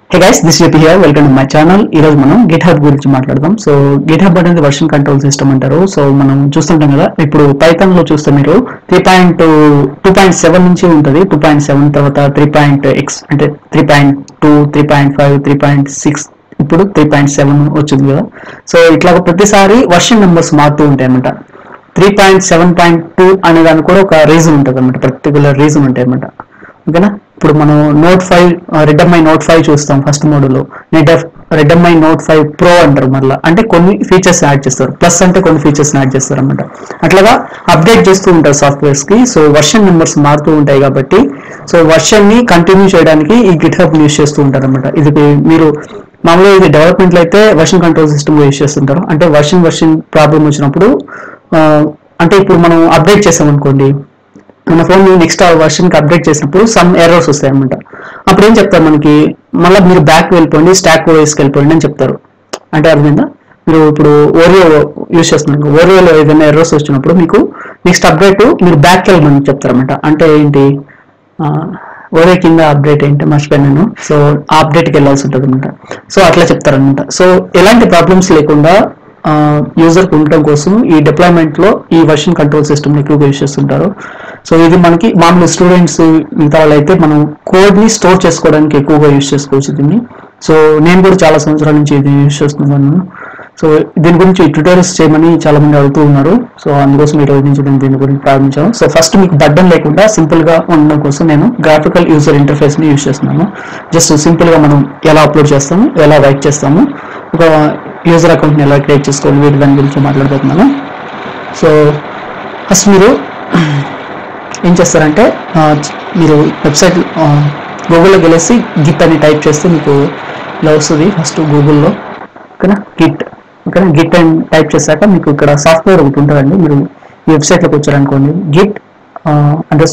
hey guys this JP here welcome to my channel ఈ రోజు మనం గిట్ హబ్ గురించి మాట్లాడదాం సో గిట్ హబ్ అనేది వర్షన్ కంట్రోల్ సిస్టమ్ అంటారు సో మనం చూస్తుంటాం కదా ఇప్పుడు పైథాన్ లో చూస్తే మీరు three point two point seven నుంచి ఉంటుంది టూ పాయింట్ సెవెన్ తర్వాత త్రీ పాయింట్ ఎక్స్ అంటే three point two three point five three point six ఇప్పుడు త్రీ పాయింట్ సెవెన్ వచ్చింది కదా సో ఇట్లా ప్రతిసారి వర్షన్ నెంబర్స్ మారుతూ ఉంటాయి అన్నమాట three point seven point two అనే దానికి కూడా ఒక రీజన్ ఉంటుంది అనమాట పర్టికులర్ రీజన్ ఉంటాయి అనమాట ఓకేనా ఇప్పుడు మనం note five Redmi note five చూస్తాం first model next Redmi note five pro అంటారు మళ్ళీ అంటే కొన్ని ఫీచర్స్ యాడ్ చేస్తారు ప్లస్ అంటే కొన్ని ఫీచర్స్ యాడ్ చేస్తారు అనమాట అట్లాగా అప్డేట్ చేస్తూ ఉంటారు సాఫ్ట్వేర్స్ కి సో వర్షన్ నెంబర్స్ మారుతూ ఉంటాయి కాబట్టి సో వర్షన్ ని కంటిన్యూ చేయడానికి ఈ గిట్ హబ్ యూస్ చేస్తూ ఉంటారు అనమాట ఇది మీరు మామూలుగా ఇది డెవలప్మెంట్ లో అయితే వర్షన్ కంట్రోల్ సిస్టమ్ యూస్ చేస్తుంటారు అంటే వర్షన్ వర్షన్ ప్రాబ్లం వచ్చినప్పుడు ఆ, అంటే ఇప్పుడు మనం అప్డేట్ చేసాం అనుకోండి మన ఫోన్ నెక్స్ట్ వర్షన్ కి అప్డేట్ చేసినప్పుడు సమ్ ఎర్రర్స్ వస్తాయి అనమాట అప్పుడు ఏం చెప్తారు మనకి మళ్ళీ మీరు బ్యాక్ వెళ్ళిపోండి స్టాక్ ఓఎస్కి వెళ్ళిపోండి అని చెప్తారు అంటే అర్థమైందా మీరు ఇప్పుడు ఓరియో యూస్ చేస్తున్నారు ఓరియోలో ఏదైనా ఎర్రర్స్ వచ్చినప్పుడు మీకు నెక్స్ట్ అప్డేట్ మీరు బ్యాక్ వెళ్ళమని చెప్తారన్నమాట అంటే ఏంటి ఓరియో కింద అప్డేట్ ఏంటి మర్చిపోయాను సో ఆ అప్డేట్కి వెళ్ళాల్సి ఉంటుంది అనమాట సో అట్లా చెప్తారనమాట సో ఎలాంటి ప్రాబ్లమ్స్ లేకుండా యూజర్కి ఉండటం కోసం ఈ డిప్లాయ్మెంట్ లో ఈ వర్షన్ కంట్రోల్ సిస్టమ్ ఎక్కువగా యూస్ చేస్తుంటారు సో ఇది మనకి మామూలు స్టూడెంట్స్ మిగతా వాళ్ళు అయితే మనం కోడ్ ని స్టోర్ చేసుకోవడానికి ఎక్కువగా యూస్ చేసుకోవచ్చు దీన్ని సో నేను కూడా చాలా సంవత్సరాల నుంచి ఇది యూస్ చేస్తున్నాను సో దీని గురించి ట్యూటోరియల్స్ చేయమని చాలా మంది అడుగుతూ ఉన్నారు సో అందుకోసం ఈ రోజు నుంచి నేను దీని గురించి ప్రారంభించాను సో ఫస్ట్ మీకు బటన్ లేకుండా సింపుల్ గా ఉండడం కోసం నేను గ్రాఫికల్ యూజర్ ఇంటర్ఫేస్ ని యూస్ చేస్తున్నాను జస్ట్ సింపుల్ గా మనం ఎలా అప్లోడ్ చేస్తాము ఎలా రైట్ చేస్తాము ఒక యూజర్ అకౌంట్ ని ఎలా క్రియేట్ చేసుకోవాలి వీటి దాని గురించి మాట్లాడబోతున్నాను సో ఫస్ట్ మీరు ఏం చేస్తారంటే ఆ, మీరు వెబ్సైట్ గూగుల్లోకి వెళ్ళేసి గిట్ అని టైప్ చేస్తే మీకు ఇలా వస్తుంది ఫస్ట్ గూగుల్లో ఓకేనా గిట్ ఓకేనా గిట్ అని టైప్ చేశాక మీకు ఇక్కడ సాఫ్ట్వేర్ ఒకటి ఉంటుందండి మీరు ఈ వెబ్సైట్లోకి వచ్చారనుకోండి git under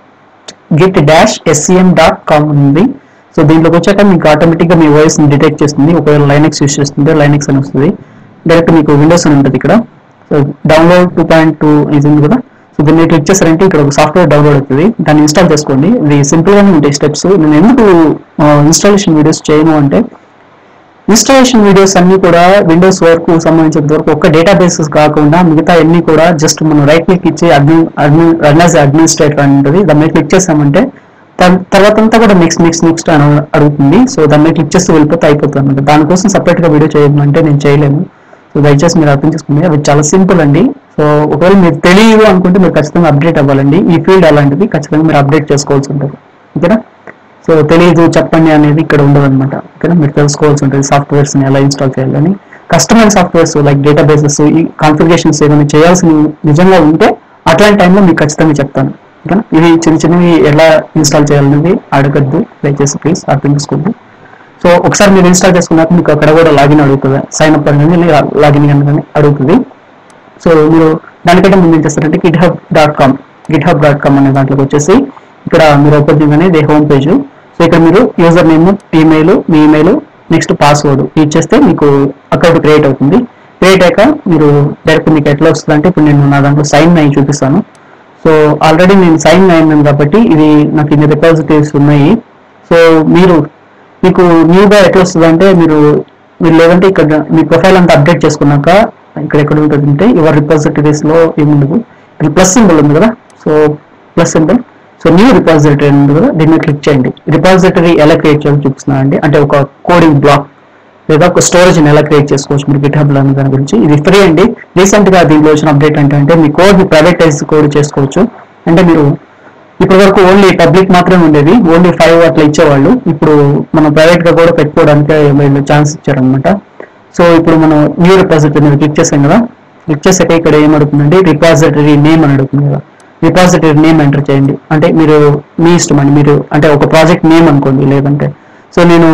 git dash SCM dot com ఉంది సో దీంట్లోకి వచ్చాక మీకు ఆటోమేటిక్గా మీ వాయిస్ ని డిటెక్ట్ చేస్తుంది ఒకవేళ లైనెక్స్ యూస్ చేస్తుంటే లైనెక్స్ అని వస్తుంది డైరెక్ట్ మీకు విండోస్ అని ఉంటుంది ఇక్కడ so download two point two ఇది ఉంది కదా సో దీన్ని క్లిక్ చేశారంటే ఇక్కడ ఒక సాఫ్ట్వేర్ డౌన్లోడ్ అవుతుంది దాన్ని ఇన్స్టాల్ చేసుకోండి ఇది సింపుల్ గానే ఉంటాయి స్టెప్స్ నేను ఎందుకు ఇన్స్టాలేషన్ వీడియోస్ చేయను అంటే ఇన్స్టాలేషన్ వీడియోస్ అన్ని కూడా విండోస్ వరకు సంబంధించినంత వరకు ఒక డేటాబేసెస్ కాకుండా మిగతా అన్ని కూడా జస్ట్ మనం రైట్ క్లిక్ ఇచ్చి admin admin run as administrator అని ఉంటుంది దాని మీద క్లిక్ చేసామంటే తర్- తర్వాత అంతా కూడా నెక్స్ట్ నెక్స్ట్ నెక్స్ట్ అని అడుగుతుంది సో దాని మీద క్లిక్ చేస్తూ వెళ్ళిపోతే అయిపోతుంది అనమాట దానికోసం separate గా వీడియో చేయమంటే నేను చేయలేను సో దయచేసి మీరు అర్థం చేసుకోండి అవి చాలా సింపుల్ అండి సో ఒకవేళ మీరు తెలియదు అనుకుంటే మీరు ఖచ్చితంగా అప్డేట్ అవ్వాలండి ఈ ఫీల్డ్ అలాంటిది ఖచ్చితంగా మీరు అప్డేట్ చేసుకోవాల్సి ఉంటుంది ఓకేనా సో తెలియదు చెప్పండి అనేది ఇక్కడ ఉండదు అనమాట ఓకేనా మీరు తెలుసుకోవాల్సి ఉంటుంది సాఫ్ట్వేర్స్ ని ఎలా ఇన్స్టాల్ చేయాలని కస్టమైజ్ సాఫ్ట్వేర్స్ లైక్ డేటాబేసెస్ ఈ కాన్ఫిగరేషన్స్ ఏమైనా చేయాల్సి నిజంగా ఉంటే అట్లాంటి టైంలో మీకు ఖచ్చితంగా చెప్తాను ఓకేనా ఇవి చిన్న చిన్నవి ఎలా ఇన్స్టాల్ చేయాలనేది అడగద్దు దయచేసి ప్లీజ్ అర్థం చేసుకోండి సో ఒకసారి మీరు ఇన్స్టాల్ చేసుకున్నాక మీకు అక్కడ కూడా లాగిన్ అడుగుతుంది సైన్ అప్ అనేది లాగిన్ అనేది అడుగుతుంది సో మీరు దానికంటే ముందు ఏం చేస్తారంటే GitHub dot com GitHub dot com అనే దాంట్లోకి వచ్చేసి ఇక్కడ మీరు ఓపెన్ చేయగానే ఇది హోమ్ పేజ్ సో ఇక్కడ మీరు యూజర్ నేమ్ ఈమెయిల్ మీ ఈమెయిల్ నెక్స్ట్ పాస్వర్డ్ ఇచ్చేస్తే మీకు అకౌంట్ క్రియేట్ అవుతుంది క్రియేట్ అయ్యాక మీరు డైరెక్ట్ మీకు ఎట్లా వస్తుంది అంటే ఇప్పుడు నేను నా దాంట్లో సైన్ అయ్యి చూపిస్తాను సో ఆల్రెడీ నేను సైన్ అయ్యాను కాబట్టి ఇది నాకు ఇన్ని రిపాజిటరీస్ ఉన్నాయి సో మీరు మీకు న్యూగా ఎట్లా వస్తుంది అంటే మీరు మీరు లేదంటే ఇక్కడ మీ ప్రొఫైల్ అంతా అప్డేట్ చేసుకున్నాక ఇక్కడ ఎక్కడ ఉంటుంది అంటే యువర్ రిపాజిటరీస్ లో ఏముండదు ఇక్కడ ప్లస్ సింబల్ ఉంది కదా so plus symbol so new repository ఉంది కదా దీన్ని క్లిక్ చేయండి రిపాజిటరీ ఎలా క్రియేట్ చేయాలో చూపిస్తున్నా అండి అంటే ఒక కోడింగ్ బ్లాక్ లేదా ఒక స్టోరేజ్ ఎలా క్రియేట్ చేసుకోవచ్చు మీరు గిట్ హబ్ లో అనే దాని గురించి ఇది ఫ్రీ అండి రీసెంట్ గా దీంట్లో వచ్చిన అప్డేట్ ఏంటంటే మీ కోడ్ ని ప్రైవేటైజ్ కోడ్ చేసుకోవచ్చు అంటే మీరు ఇప్పటి వరకు ఓన్లీ పబ్లిక్ మాత్రమే ఉండేది ఓన్లీ ఫైవ్ అట్లా ఇచ్చేవాళ్ళు ఇప్పుడు మనం ప్రైవేట్ గా కూడా పెట్టుకోవడానికి వీళ్ళు ఛాన్స్ ఇచ్చారనమాట సో ఇప్పుడు మనం న్యూ రిపాజిటరీ మీద క్లిక్ చేసాం కదా క్లిక్ చేసాక ఇక్కడ ఏం అడుగుతుందంటే రిపాజిటరీ నేమ్ అని అడుగుతుంది కదా రిపాజిటరీ నేమ్ ఎంటర్ చేయండి అంటే మీరు మీ ఇష్టం అండి మీరు అంటే ఒక ప్రాజెక్ట్ నేమ్ అనుకోండి లేదంటే సో నేను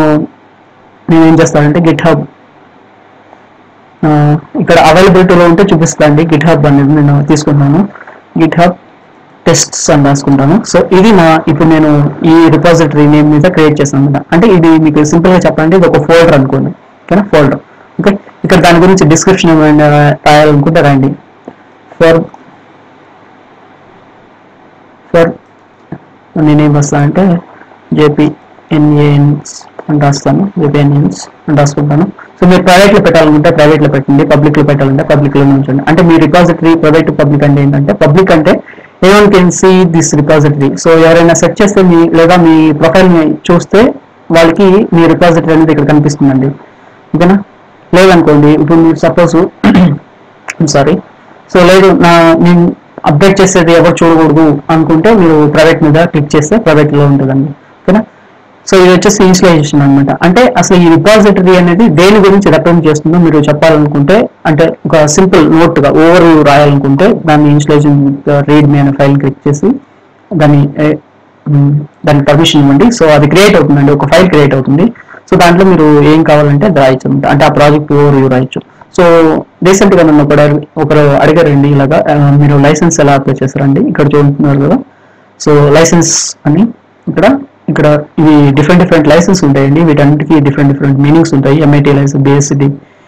నేను ఏం చేస్తానంటే గిట్ హబ్ ఇక్కడ అవైలబిలిటీలో ఉంటే చూపిస్తాండి గిట్ హబ్ అనేది నేను తీసుకుంటున్నాను గిట్ హబ్ టెస్ట్స్ అని రాసుకుంటాను సో ఇది నా ఇప్పుడు నేను ఈ రిపాజిటరీ నేమ్ మీద క్రియేట్ చేశాను అనమాట అంటే ఇది మీకు సింపుల్ గా చెప్పాలంటే ఇది ఒక ఫోల్డర్ అనుకోండి ఓకేనా ఫోల్డర్ ఓకే ఇక్కడ దాని గురించి డిస్క్రిప్షన్ ఏమైనా రాయాలనుకుంటే రాయండి ఫర్ ఫర్ నేనేం వస్తా అంటే జేపీ ఎన్ఏఎన్ అని రాస్తాను విపిఎన్ నేమ్స్ అని రాసుకుంటాను సో మీరు ప్రైవేట్ లో పెట్టాలనుకుంటే ప్రైవేట్ లో పెట్టండి పబ్లిక్ లో పెట్టాలంటే పబ్లిక్ లో ఉంచండి అంటే మీ రిపాజిటరీ ప్రైవేట్ టు పబ్లిక్ అంటే ఏంటంటే పబ్లిక్ అంటే anyone can see this repository so ఎవరైనా సెర్చ్ చేస్తే మీ లేదా మీ ప్రొఫైల్ ని చూస్తే వాళ్ళకి మీ రిపాజిటరీ అనేది ఇక్కడ కనిపిస్తుందండి ఓకేనా లేదనుకోండి ఇప్పుడు మీరు సపోజ్ సారీ సో లేదు నా నేను అప్డేట్ చేసేది ఎవరు చూడకూడదు అనుకుంటే మీరు ప్రైవేట్ మీద క్లిక్ చేస్తే ప్రైవేట్ లో ఉంటుందండి ఓకేనా సో ఇది వచ్చేసి ఇన్స్టలేషన్ అనమాట అంటే అసలు ఈ రిపాజిటరీ అనేది దేని గురించి రిప్రజెంట్ చేస్తుందో మీరు చెప్పాలనుకుంటే అంటే ఒక సింపుల్ నోట్ గా ఓవర్ రాయాలనుకుంటే దాన్ని ఇన్స్టలేషన్ రీడ్ మీ అనే ఫైల్ క్లిక్ చేసి దాన్ని ఏ, మ్, దానికి పర్మిషన్ ఇవ్వండి సో అది క్రియేట్ అవుతుందండి ఒక ఫైల్ క్రియేట్ అవుతుంది సో దాంట్లో మీరు ఏం కావాలంటే అది రాయొచ్చు అనమాట అంటే ఆ ప్రాజెక్ట్ ఓవర్ వ్యూ రాయొచ్చు సో రీసెంట్ గా నన్ను ఒకరు ఒకరు అడిగారండి ఇలాగా ఆ, మీరు లైసెన్స్ ఎలా అప్లై చేస్తారండి ఇక్కడ చూస్తున్నారు కదా సో లైసెన్స్ అని ఇక్కడ ఇక్కడ ఇవి డిఫరెంట్ డిఫరెంట్ లైసెన్స్ ఉంటాయండి వీటన్నిటికీ డిఫరెంట్ డిఫరెంట్ మీనింగ్స్ ఉంటాయి ఎంఐటీ లైసెన్స్ బిఎస్సిడి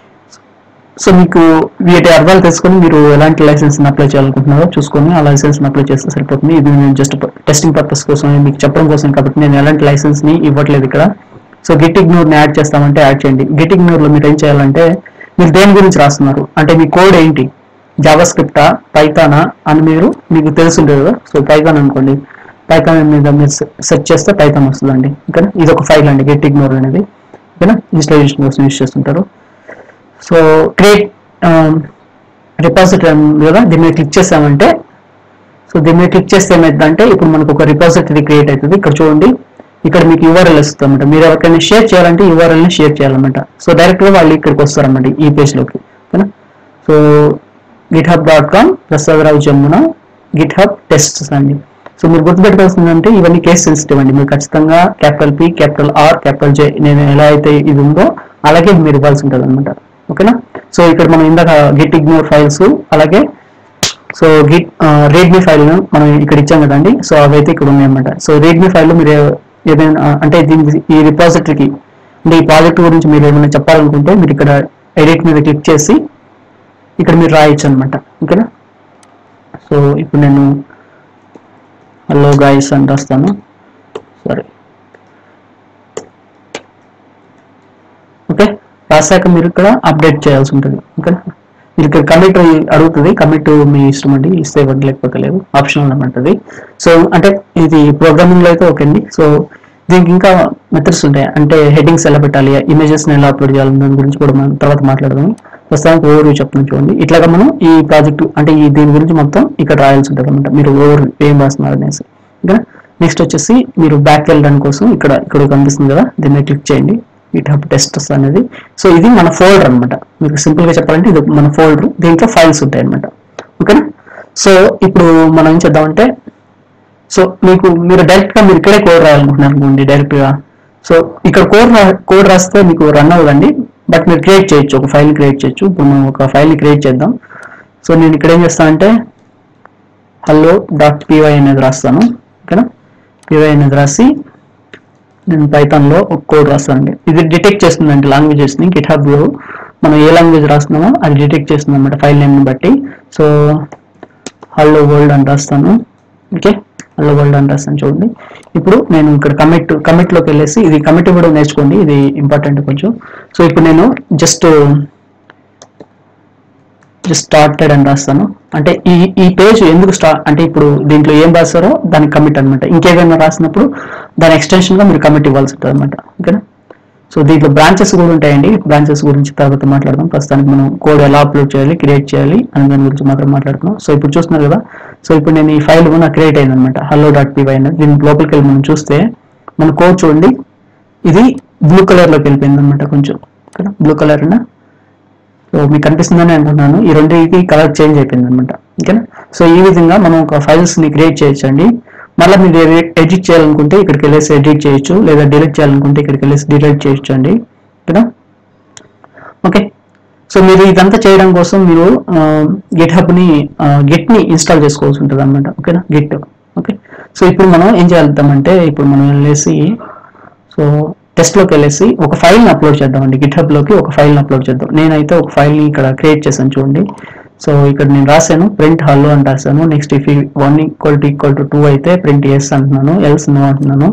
సో మీకు వీటి అర్థాలు తెలుసుకొని మీరు ఎలాంటి లైసెన్స్ అప్లై చేయాలనుకుంటున్నారో చూసుకొని ఆ లైసెన్స్ అప్లై చేస్తే సరిపోతుంది ఇది నేను జస్ట్ టెస్టింగ్ పర్పస్ కోసం మీకు చెప్పడం కోసం కాబట్టి నేను ఎలాంటి లైసెన్స్ ని ఇవ్వట్లేదు ఇక్కడ సో గిట్ ఇగ్నోర్ ని యాడ్ చేస్తామంటే యాడ్ చేయండి గిట్ ఇగ్నోర్ లో మీరు ఏం చేయాలంటే మీరు దేని గురించి రాస్తున్నారు అంటే మీ కోడ్ ఏంటి జావా స్క్రిప్టా పైథానా అని మీరు మీకు తెలుసుంటుంది కదా సో పైథాన్ అనుకోండి పైథాన్ మీద మీరు సెర్చ్ చేస్తే పైథాన్ వస్తుందండి ఓకేనా ఇది ఒక ఫైల్ అండి గెట్ ఇగ్నోర్ అనేది ఓకేనా ఇన్స్టాలేషన్ కోసం యూస్ చేస్తుంటారు సో క్రియేట్ రిపాజిటరీ కదా దీని మీద క్లిక్ చేసామంటే సో దీని మీద క్లిక్ చేస్తే ఏమైందంటే ఇప్పుడు మనకు ఒక రిపాజిటరీ క్రియేట్ అవుతుంది ఇక్కడ చూడండి ఇక్కడ మీకు యూఆర్ఎల్ వస్తుంది అనమాట మీరు ఎవరికైనా షేర్ చేయాలంటే URL ని షేర్ చేయాలన్నమాట సో డైరెక్ట్ గా వాళ్ళు ఇక్కడికి వస్తారన్నమాట ఈ పేజ్ లోకి ఓకేనా so GitHub dot com Prasadarao Jammuna GitHub tests అండి సో మీరు గుర్తుపెట్టుకోవాల్సిందంటే ఇవన్నీ కేస్ సెన్సిటివ్ అండి మీరు ఖచ్చితంగా capital P capital R capital J నేను ఎలా అయితే ఇది ఉందో అలాగే మీరు ఇవ్వాల్సి ఉంటుంది అనమాట ఓకేనా సో ఇక్కడ మనం ఇందాక గిట్ ఇగ్నోర్ ఫైల్స్ అలాగే సో గిట్ రీడ్మీ ఫైల్ మనం ఇక్కడ ఇచ్చాం కదండి సో అవైతే ఇక్కడ ఉన్నాయన్నమాట సో రీడ్మీ ఫైల్ మీరు ఏదైనా ఆ, అంటే దీనికి ఈ రిపాజిటరీకి అంటే ఈ ప్రాజెక్ట్ గురించి మీరు ఏమైనా చెప్పాలనుకుంటే మీరు ఇక్కడ ఎడిట్ మీద క్లిక్ చేసి ఇక్కడ మీరు రాయొచ్చు అనమాట ఓకేనా సో ఇప్పుడు నేను హలో గాయస్ అని రాస్తాను సరే ఓకే రాశాక మీరు ఇక్కడ అప్డేట్ చేయాల్సి ఉంటుంది ఓకేనా మీరు ఇక్కడ కమిట్ అడుగుతుంది కమిట్ మీ ఇష్టం అండి ఇస్తే ఇవ్వండి లేకపోతే లేదు ఆప్షనల్ అనమాట సో అంటే ఇది ప్రోగ్రామింగ్ లో అయితే ఓకే అండి సో దీనికి ఇంకా మెథడ్స్ ఉంటాయి అంటే హెడ్డింగ్స్ ఎలా పెట్టాలి ఇమేజెస్ ఎలా అప్లోడ్ చేయాలి దాని గురించి కూడా మనం తర్వాత మాట్లాడదాం ప్రస్తుతానికి ఓవర్ చెప్తున్నాను చూడండి ఇట్లాగా మనం ఈ ప్రాజెక్ట్ అంటే ఈ దీని గురించి మొత్తం ఇక్కడ రాయాల్సి ఉంటుంది అనమాట మీరు ఓవర్ ఏం రాస్తున్నారు అనేసి ఇంకా నెక్స్ట్ వచ్చేసి మీరు బ్యాక్ వెళ్ళడానికి కోసం ఇక్కడ ఇక్కడ కనిపిస్తుంది కదా దీన్ని క్లిక్ చేయండి గిట్ హబ్ టెస్టర్స్ అనేది సో ఇది మన ఫోల్డర్ అన్నమాట మీకు సింపుల్ గా చెప్పాలంటే ఇది మన ఫోల్డర్ దీంట్లో ఫైల్స్ ఉంటాయి అనమాట ఓకేనా సో ఇప్పుడు మనం ఏం చేద్దామంటే సో మీకు మీరు డైరెక్ట్ గా మీరు ఇక్కడే కోడ్ రాయాలనుకుంటున్నారు అనుకోండి డైరెక్ట్ గా సో ఇక్కడ కోడ్ కోడ్ రాస్తే మీకు రన్ అవ్వదండి బట్ మీరు క్రియేట్ చేయొచ్చు ఒక ఫైల్ క్రియేట్ చేయొచ్చు ఇప్పుడు మనం ఒక ఫైల్ ని క్రియేట్ చేద్దాం సో నేను ఇక్కడ ఏం చేస్తానంటే హలో డాట్ పీవై అనేది రాస్తాను ఓకేనా పీవై అనేది రాసి నేను పైథాన్ లో ఒక కోడ్ రాస్తానండి ఇది డిటెక్ట్ చేస్తుందండి లాంగ్వేజెస్ ని గిట్ హబ్ లో మనం ఏ లాంగ్వేజ్ రాస్తున్నామో అది డిటెక్ట్ చేస్తుంది అనమాట ఫైల్ నేమ్ ని బట్టి సో హలో వరల్డ్ అని రాస్తాను ఓకే హలో వరల్డ్ అని రాస్తాను చూడండి ఇప్పుడు నేను ఇక్కడ కమిట్ కమిట్ లోకి వెళ్ళేసి ఇది కమిట్ కూడా నేర్చుకోండి ఇది ఇంపార్టెంట్ కొంచెం సో ఇప్పుడు నేను జస్ట్ జస్ట్ స్టార్టెడ్ అని రాస్తాను అంటే ఈ ఈ పేజ్ ఎందుకు స్టార్ట్ అంటే ఇప్పుడు దీంట్లో ఏం రాస్తారో దానికి కమిట్ అనమాట ఇంకేదైనా రాసినప్పుడు దాని ఎక్స్టెన్షన్ గా మీరు కమిట్ ఇవ్వాల్సి ఉంటుంది అనమాట ఓకేనా సో దీంట్లో బ్రాంచెస్ కూడా ఉంటాయండి బ్రాంచెస్ గురించి తర్వాత మాట్లాడదాం ప్రస్తుతానికి మనం కోడ్ ఎలా అప్లోడ్ చేయాలి క్రియేట్ చేయాలి అని దాని గురించి మాత్రం మాట్లాడుతున్నాం సో ఇప్పుడు చూస్తున్నారు కదా సో ఇప్పుడు నేను ఈ ఫైల్ నాకు క్రియేట్ అయింది అనమాట హలో డాట్ పీవై అనేది దీని లోపలికి వెళ్ళి మనం చూస్తే మన కోడ్ చూడండి ఇది బ్లూ కలర్ లోకి వెళ్ళిపోయింది అనమాట కొంచెం బ్లూ కలర్ సో మీకు కనిపిస్తుందని అనుకుంటున్నాను ఈ రెండింటికి కలర్ చేంజ్ అయిపోయింది అనమాట ఓకేనా సో ఈ విధంగా మనం ఒక ఫైల్స్ ని క్రియేట్ చేయొచ్చండి మళ్ళీ మీరు ఎడిట్ చేయాలనుకుంటే ఇక్కడికి వెళ్ళేసి ఎడిట్ చేయొచ్చు లేదా డిలీట్ చేయాలనుకుంటే ఇక్కడికి వెళ్ళేసి డిలీట్ చేయొచ్చు అండి ఓకేనా ఓకే సో మీరు ఇదంతా చేయడం కోసం మీరు గిట్ హబ్ ని గిట్ ని ఇన్స్టాల్ చేసుకోవాల్సి ఉంటుంది అనమాట ఓకేనా గిట్ ఓకే సో ఇప్పుడు మనం ఏం చేద్దామంటే ఇప్పుడు మనం వెళ్ళేసి సో టెస్ట్ లోకి వెళ్ళేసి ఒక ఫైల్ ని అప్లోడ్ చేద్దామండి గిట్ హబ్ లోకి ఒక ఫైల్ ని అప్లోడ్ చేద్దాం నేనైతే ఒక ఫైల్ ని ఇక్కడ క్రియేట్ చేశాను చూడండి సో ఇక్కడ నేను రాశాను ప్రింట్ హల్లో అని రాశాను next if one equal to equal to two అయితే ప్రింట్ ఎస్ అంటున్నాను ఎల్స్ నో అంటున్నాను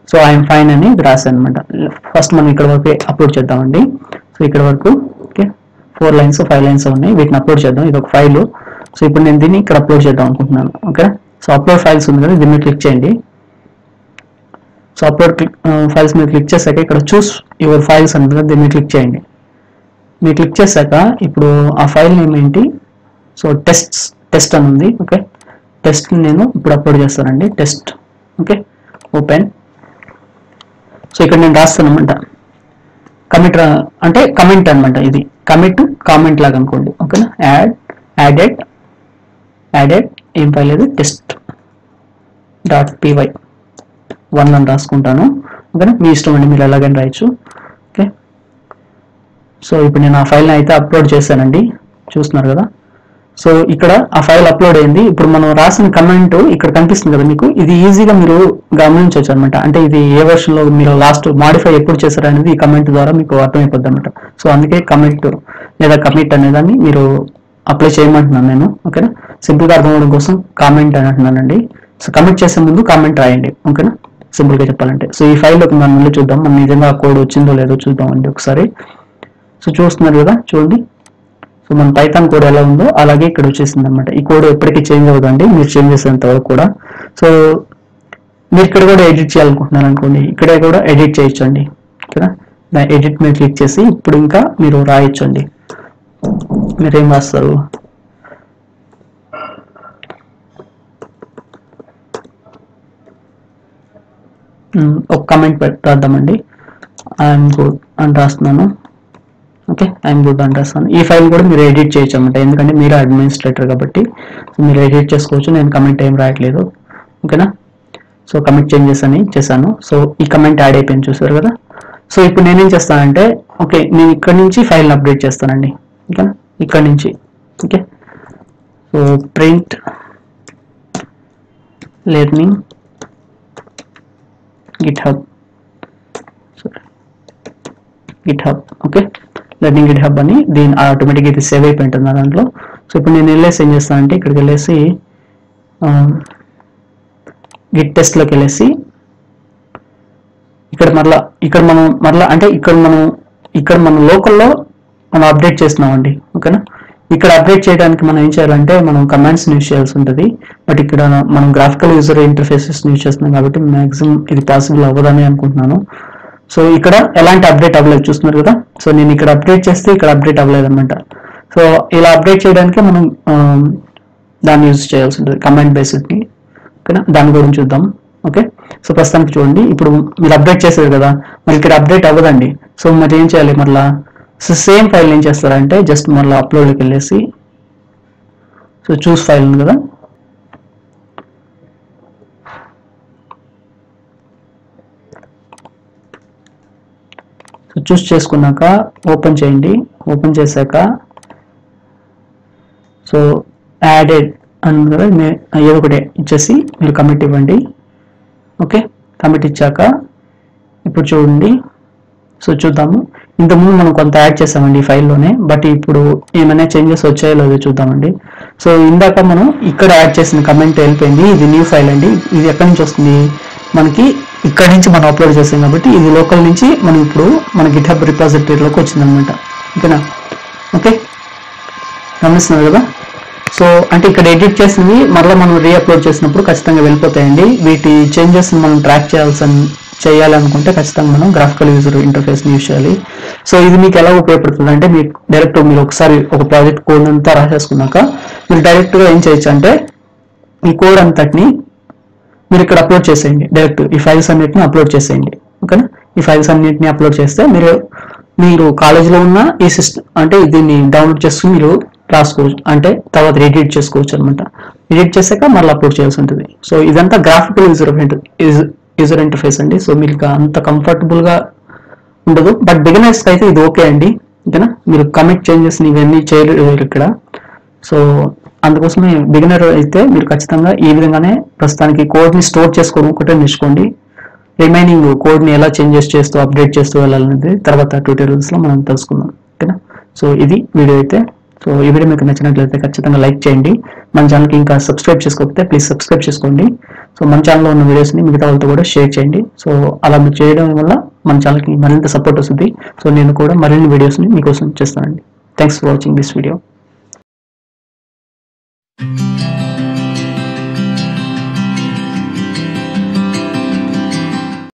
సో ఐఎమ్ ఫైన్ అని రాశాను అనమాట ఫస్ట్ మనం ఇక్కడ వరకు అప్లోడ్ చేద్దామండి సో ఇక్కడ వరకు okay four lines five lines ఉన్నాయి వీటిని అప్లోడ్ చేద్దాం ఇది ఒక ఫైల్ సో ఇప్పుడు నేను దీన్ని ఇక్కడ అప్లోడ్ చేద్దాం అనుకుంటున్నాను ఓకే సో అప్లోడ్ ఫైల్స్ ఉంది కదా దీని మీద క్లిక్ చేయండి సో అప్లోడ్ ఫైల్స్ మీద క్లిక్ చేశాక ఇక్కడ చూస్ యువర్ ఫైల్స్ అని ఉంది కదా దీని మీద క్లిక్ చేయండి మీరు క్లిక్ చేశాక ఇప్పుడు ఆ ఫైల్ నేమ్ ఏంటి సో టెస్ట్ టెస్ట్ అని ఉంది ఓకే టెస్ట్ నేను ఇప్పుడు అప్లోడ్ చేస్తానండి టెస్ట్ ఓకే ఓపెన్ సో ఇక్కడ నేను రాస్తాను అనమాట కమిట్ అంటే కమెంట్ అనమాట ఇది కమిట్ కామెంట్ లాగా అనుకోండి ఓకేనా యాడ్ యాడెడ్ యాడెడ్ ఏం ఫైల్ ఇది టెస్ట్ డాట్ పీవై వన్ అని రాసుకుంటాను ఓకేనా మీ ఇష్టం అండి మీరు ఎలాగైనా రాయొచ్చు ఓకే సో ఇప్పుడు నేను ఆ ఫైల్ని అయితే అప్లోడ్ చేశానండి చూస్తున్నారు కదా సో ఇక్కడ ఆ ఫైల్ అప్లోడ్ అయింది ఇప్పుడు మనం రాసిన కమెంట్ ఇక్కడ కనిపిస్తుంది కదా మీకు ఇది ఈజీగా మీరు గమనించవచ్చు అనమాట అంటే ఇది ఏ version లో మీరు లాస్ట్ మాడిఫై ఎప్పుడు చేశారు అనేది ఈ కమెంట్ ద్వారా మీకు అర్థమైపోద్ది అనమాట సో అందుకే కమెంట్ లేదా కమిట్ అనేదాన్ని మీరు అప్లై చేయమంటున్నాను నేను ఓకేనా సింపుల్ గా అర్థం అవడం కోసం కామెంట్ అని అంటున్నానండి సో కమిట్ చేసే ముందు కామెంట్ రాయండి ఓకేనా సింపుల్ గా చెప్పాలంటే సో ఈ ఫైల్లోకి మనం మళ్ళీ చూద్దాం మనం నిజంగా ఆ కోడ్ వచ్చిందో లేదో చూద్దామండి ఒకసారి సో చూస్తున్నారు కదా చూడండి సో మన పైథాన్ కోడ్ ఎలా ఉందో అలాగే ఇక్కడ వచ్చేసింది అనమాట ఈ కోడ్ ఎప్పటికీ చేంజ్ అవ్వదండి మీరు చేంజ్ చేసేంత వరకు కూడా సో మీరు ఇక్కడ కూడా ఎడిట్ చేయాలనుకుంటున్నారు అనుకోండి ఇక్కడే కూడా ఎడిట్ చేయొచ్చండి ఓకేనా ఎడిట్ మీద క్లిక్ చేసి ఇప్పుడు ఇంకా మీరు రాయొచ్చండి మీరేం రాస్తారు మ్మ్, ఒక కమెంట్ రాద్దామండి ఐఎమ్ గుడ్ అని రాస్తున్నాను ఓకే ఐఎమ్ గుడ్ అని రాస్తాను ఈ ఫైల్ కూడా మీరు ఎడిట్ చేయొచ్చు అనమాట ఎందుకంటే మీరు అడ్మినిస్ట్రేటర్ కాబట్టి సో మీరు ఎడిట్ చేసుకోవచ్చు నేను కమెంట్ ఏం రాయట్లేదు ఓకేనా సో కమెంట్ చేంజెస్ అని చేశాను సో ఈ కమెంట్ యాడ్ అయిపోయింది చూసారు కదా సో ఇప్పుడు నేనేం చేస్తానంటే ఓకే నేను ఇక్కడ నుంచి ఫైల్ని అప్డేట్ చేస్తానండి ఓకేనా ఇక్కడ నుంచి okay so print learning GitHub GitHub okay learning GitHub అని దీని ఆటోమేటిక్గా ఇది సేవ్ అయిపోయి ఉంటుంది నా దాంట్లో సో ఇప్పుడు నేను వెళ్ళేసి ఏం చేస్తానంటే ఇక్కడికి వెళ్ళేసి గిట్ టెస్ట్లోకి వెళ్ళేసి ఇక్కడ మరలా ఇక్కడ మనం మరలా అంటే ఇక్కడ మనం ఇక్కడ మన లోకల్లో మనం అప్డేట్ చేస్తున్నామండి ఓకేనా ఇక్కడ అప్డేట్ చేయడానికి మనం ఏం చేయాలంటే మనం కమాండ్స్ యూజ్ చేయాల్సి ఉంటుంది బట్ ఇక్కడ మనం గ్రాఫికల్ యూజర్ ఇంటర్ఫేసెస్ యూజ్ చేస్తున్నాం కాబట్టి మాక్సిమం ఇది పాసిబుల్ అవ్వదని అనుకుంటున్నాను సో ఇక్కడ ఎలాంటి అప్డేట్ అవ్వలేదు చూస్తున్నారు కదా సో నేను ఇక్కడ అప్డేట్ చేస్తే ఇక్కడ అప్డేట్ అవ్వలేదు అనమాట సో ఇలా అప్డేట్ చేయడానికి మనం ఆ, దాన్ని యూజ్ చేయాల్సి ఉంటుంది కమాండ్ బేస్డ్ని ఓకేనా దాని గురించి చూద్దాం ఓకే సో ప్రస్తుతానికి చూడండి ఇప్పుడు మీరు అప్డేట్ చేశారు కదా మరి ఇక్కడ అప్డేట్ అవ్వదండి సో మరి ఏం చేయాలి మరలా సో సేమ్ ఫైల్ ఏం చేస్తారంటే జస్ట్ మళ్ళీ అప్లోడ్లోకి వెళ్ళేసి సో చూస్ ఫైల్ ఉంది కదా సో చూస్ చేసుకున్నాక ఓపెన్ చేయండి ఓపెన్ చేశాక సో యాడెడ్ అని ఉంది కదా మే- ఏదో ఒకటి ఇచ్చేసి మీరు కమిట్ ఇవ్వండి ఓకే కమిట్ ఇచ్చాక ఇప్పుడు చూడండి సో చూద్దాము ఇంతకుముందు మనం కొంత యాడ్ చేసామండి ఈ ఫైల్లోనే బట్ ఇప్పుడు ఏమైనా చేంజెస్ వచ్చాయో లేదో చూద్దామండి సో ఇందాక మనం ఇక్కడ యాడ్ చేసిన కమెంట్ వెళ్ళిపోయింది ఇది న్యూ ఫైల్ అండి ఇది ఎక్కడి నుంచి వస్తుంది మనకి ఇక్కడ నుంచి మనం అప్లోడ్ చేసాం కాబట్టి ఇది లోకల్ నుంచి మనం ఇప్పుడు మన గిట్హబ్ రిపాజిటరీలోకి వచ్చిందనమాట ఓకేనా ఓకే గమనిస్తున్నారు కదా సో అంటే ఇక్కడ ఎడిట్ చేసినవి మరలా మనం రీఅప్లోడ్ చేసినప్పుడు ఖచ్చితంగా వెళ్ళిపోతాయండి వీటి చేంజెస్ మనం ట్రాక్ చేయాల్సిన చేయాలనుకుంటే ఖచ్చితంగా మనం గ్రాఫికల్ యూజర్ ఇంటర్ఫేస్ యూజ్ చేయాలి సో ఇది మీకు ఎలా ఉపయోగపడుతుంది అంటే మీకు డైరెక్ట్ మీరు ఒకసారి ఒక ప్రాజెక్ట్ కోడ్ అంతా రాసేసుకున్నాక మీరు డైరెక్ట్గా ఏం చేయొచ్చు అంటే ఈ కోడ్ అంతటిని మీరు ఇక్కడ అప్లోడ్ చేసేయండి డైరెక్ట్ ఈ ఫైల్స్ అన్నిటిని అప్లోడ్ చేసేయండి ఓకేనా ఈ ఫైల్స్ అన్నిటిని అప్లోడ్ చేస్తే మీరు మీరు కాలేజీలో ఉన్న ఈ సిస్టమ్ అంటే దీన్ని డౌన్లోడ్ చేసుకుని మీరు రాసుకోవచ్చు అంటే తర్వాత ఎడిట్ చేసుకోవచ్చు అనమాట ఎడిట్ చేశాక మళ్ళీ అప్లోడ్ చేయాల్సి ఉంటుంది సో ఇదంతా గ్రాఫికల్ యూజర్ యూజర్ ఇంటర్ఫేస్ అండి సో మీకు అంత comfortable గా ఉండదు బట్ బిగినర్స్ అయితే ఇది ఓకే అండి ఓకేనా మీరు కమిట్ చేంజెస్ ఇవన్నీ చేయలేరు ఇక్కడ సో అందుకోసమే బిగినర్ అయితే మీరు ఖచ్చితంగా ఈ విధంగానే ప్రస్తుతానికి కోడ్ ని స్టోర్ చేసుకోవడం ఒకటే నేర్చుకోండి రిమైనింగ్ కోడ్ ని ఎలా చేంజెస్ చేస్తూ అప్డేట్ చేస్తూ వెళ్ళాలనేది తర్వాత ట్యూటోరియల్స్ లో మనం తెలుసుకుందాం ఓకేనా సో ఇది వీడియో అయితే సో ఈ వీడియో మీకు నచ్చినట్లయితే ఖచ్చితంగా లైక్ చేయండి మన ఛానల్కి ఇంకా సబ్స్క్రైబ్ చేసుకోకపోతే ప్లీజ్ సబ్స్క్రైబ్ చేసుకోండి సో మన ఛానల్లో ఉన్న వీడియోస్ని మిగతా వాళ్ళతో కూడా షేర్ చేయండి సో అలా మీరు చేయడం వల్ల మన ఛానల్కి మరింత సపోర్ట్ వస్తుంది సో నేను కూడా మరిన్ని వీడియోస్ని మీకోసం చేస్తానండి thanks for watching this video